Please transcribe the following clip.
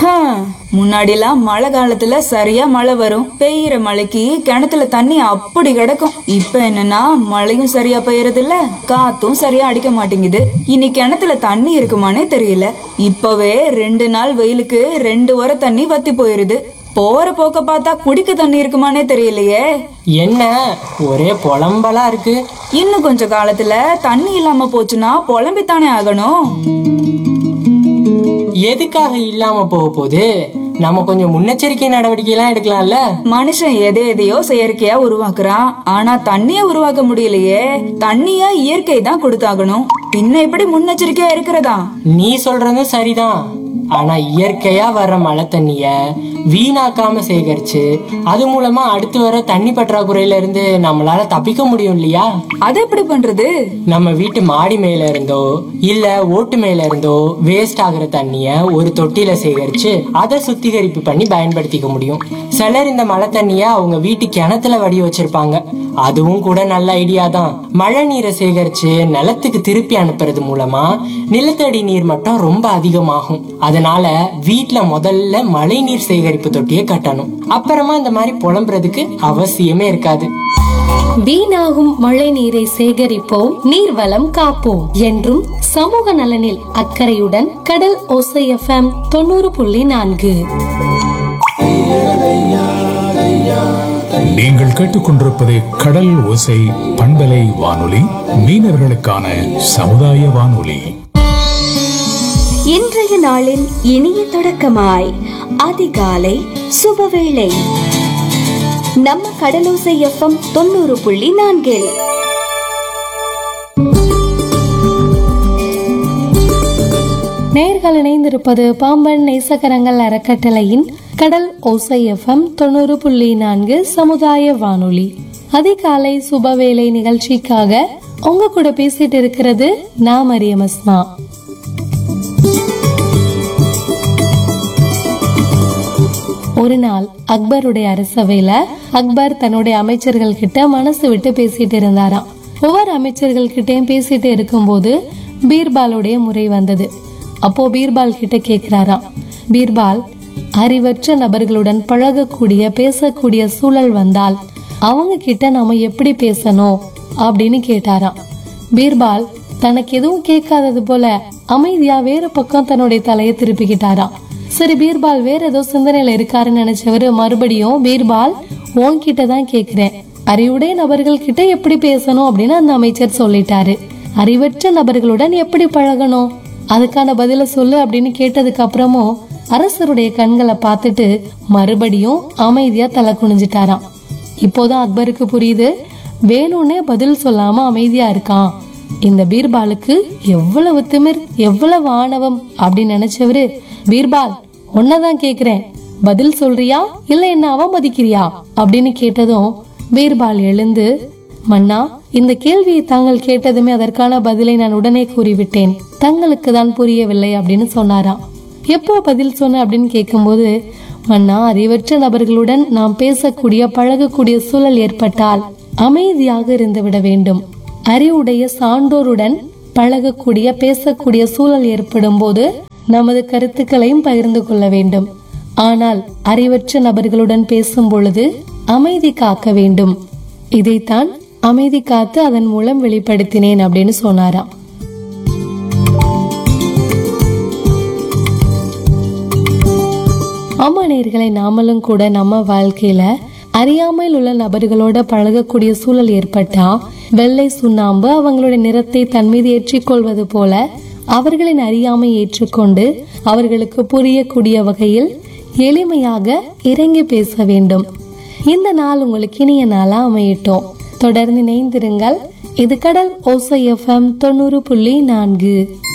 ஹம், முன்னாடிலாம் மழை காலத்துல சரியா மழை வரும் பெய்யற மழைக்கு கிணத்துல தண்ணி அப்படி கிடக்கும் இப்ப என்னன்னா மழையும் சரியா பெய்யறது இல்ல காத்தும் சரியா அடிக்க மாட்டேங்குது இனி கிணத்துல தண்ணி இருக்குமானே தெரியல இப்பவே ரெண்டு நாள் வெயிலுக்கு ரெண்டு வர தண்ணி வத்தி போயிருது போற போக்க பார்த்தா குடிக்க தண்ணி இருக்குமானே தெரியலையே என்ன ஒரே புலம்பலா இருக்கு இன்னும் கொஞ்ச காலத்துல தண்ணி இல்லாம போச்சுன்னா புலம்பித்தானே ஆகணும் எதுக்காக இல்லாம போக போகுது நம்ம கொஞ்சம் முன்னெச்சரிக்கை நடவடிக்கை எல்லாம் எடுக்கலாம்ல மனுஷன் எதை எதையோ செயற்கையா உருவாக்குறான் ஆனா தண்ணிய உருவாக்க முடியலையே தண்ணிய இயற்கை தான் கொடுத்தாகணும் பின்ன எப்படி முன்னெச்சரிக்கையா இருக்கிறதா நீ சொல்றதும் சரிதான் ஆனா இயற்கையா வர்ற மழை தண்ணிய வீணாக்காம சேகரிச்சு அது மூலமா அடுத்து வர தண்ணி பற்றாக்குறையில இருந்து நம்மளால தப்பிக்க முடியும் இல்லையா அது எப்படி பண்றது நம்ம வீட்டு மாடி மேல இருந்தோ இல்ல ஓட்டு மேல இருந்தோ வேஸ்ட் ஆகுற தண்ணிய ஒரு தொட்டியில சேகரிச்சு அதை சுத்திகரிப்பு பண்ணி பயன்படுத்திக்க முடியும் சிலர் இந்த மழை தண்ணிய அவங்க வீட்டு கிணத்துல வடி வச்சிருப்பாங்க அதுவும் கூட நல்ல ஐடியா தான் மழை நீரை சேகரிச்சு நிலத்துக்கு திருப்பி அனுப்புறது மூலமா நிலத்தடி நீர் மட்டம் ரொம்ப அதிகமாகும் அதனால வீட்ல முதல்ல மழை நீர் சேகரிப்பு தொட்டியை கட்டணும் அப்புறமா இந்த மாதிரி புலம்புறதுக்கு அவசியமே இருக்காது வீணாகும் மழை நீரை சேகரிப்போம் நீர்வளம் காப்போம் என்றும் சமூக நலனில் அக்கறையுடன் கடல் ஓசை எஃப்எம் தொண்ணூறு புள்ளி நான்கு நீங்கள் கேட்டுக்கொண்டிருப்பது கடல் ஓசை பண்பலை வானொலி மீனவர்களுக்கான சமுதாய வானொலி இன்றைய நாளின் இனிய தொடக்கமாய் அதிகாலை சுபவேளை நம்ம கடலோசை எஃப்எம் தொண்ணூறு புள்ளி நான்கில் நேர்கள் இணைந்திருப்பது பாம்பன் நேசகரங்கள் அறக்கட்டளையின் கடல் ஓசை எஃப்எம் தொண்ணூறு புள்ளி நான்கு சமுதாய வானொலி அதிகாலை சுபவேளை நிகழ்ச்சிக்காக உங்க கூட பேசிட்டு இருக்கிறது நான் மரியம் அஸ்மா ஒரு நாள் அக்பருடைய அரசவையில அக்பர் தன்னுடைய அமைச்சர்கள் கிட்ட மனசு விட்டு பேசிட்டு இருந்தாராம் ஒவ்வொரு அமைச்சர்கள் கிட்டயும் பேசிட்டு இருக்கும்போது பீர்பாலுடைய முறை வந்தது அப்போ பீர்பால் கிட்ட கேக்குறாராம் பீர்பால் அறிவற்ற நபர்களுடன் பழகக்கூடிய பேசக்கூடிய சூழல் வந்தால் அவங்க கிட்ட நாம எப்படி பேசணும் அப்படின்னு கேட்டாராம் பீர்பால் தனக்கு எதுவும் கேட்காதது போல அமைதியா வேற பக்கம் தன்னுடைய தலையை திருப்பிக்கிட்டாராம் சரி பீர்பால் வேற ஏதோ சிந்தனையில இருக்காருன்னு நினைச்சவரு மறுபடியும் பீர்பால் உன்கிட்ட தான் கேக்குறேன் அறிவுடைய நபர்கள் கிட்ட எப்படி பேசணும் அப்படின்னு அந்த அமைச்சர் சொல்லிட்டாரு அறிவற்ற நபர்களுடன் எப்படி பழகணும் அதுக்கான பதில சொல்லு அப்படின்னு கேட்டதுக்கு அப்புறமும் அரசருடைய கண்களை பார்த்துட்டு மறுபடியும் அமைதியா தலை குனிஞ்சிட்டாராம் இப்போதான் அக்பருக்கு புரியுது வேணும்னே பதில் சொல்லாம அமைதியா இருக்கான் இந்த பீர்பாலுக்கு எவ்வளவு திமிர் எவ்வளவு ஆணவம் அப்படின்னு நினைச்சவரு பீர்பால் உன்னதான் கேக்குறேன் பதில் சொல்றியா இல்ல என்ன அவமதிக்கிறியா அப்படின்னு கேட்டதும் பீர்பால் எழுந்து மன்னா இந்த கேள்வியை தாங்கள் கேட்டதுமே அதற்கான பதிலை நான் உடனே கூறிவிட்டேன் தங்களுக்கு தான் புரியவில்லை அப்படின்னு சொன்னாராம் எப்போ பதில் சொன்ன அப்படின்னு கேட்கும்போது மன்னா அறிவற்ற நபர்களுடன் நாம் பேசக்கூடிய பழகக்கூடிய சூழல் ஏற்பட்டால் அமைதியாக இருந்து விட வேண்டும் அறிவுடைய சான்றோருடன் பழகக்கூடிய பேசக்கூடிய சூழல் ஏற்படும் போது நமது கருத்துக்களையும் பகிர்ந்து கொள்ள வேண்டும் ஆனால் அறிவற்ற நபர்களுடன் பேசும் பொழுது அமைதி காக்க வேண்டும் இதைத்தான் அமைதி காத்து அதன் மூலம் வெளிப்படுத்தினேன் அப்படின்னு சொன்னாராம் ஆமா நேர்களை நாமளும் கூட நம்ம வாழ்க்கையில அறியாமையில் உள்ள நபர்களோட பழகக்கூடிய சூழல் ஏற்பட்டா வெள்ளை சுண்ணாம்பு அவங்களுடைய நிறத்தை தன் மீது ஏற்றிக்கொள்வது போல அவர்களின் அறியாமை ஏற்றுக்கொண்டு அவர்களுக்கு புரியக்கூடிய வகையில் எளிமையாக இறங்கி பேச வேண்டும் இந்த நாள் உங்களுக்கு இனிய நாளா அமையட்டும் தொடர்ந்து இணைந்திருங்கள் இது கடல் ஓசை எஃப்எம் தொண்ணூறு புள்ளி நான்கு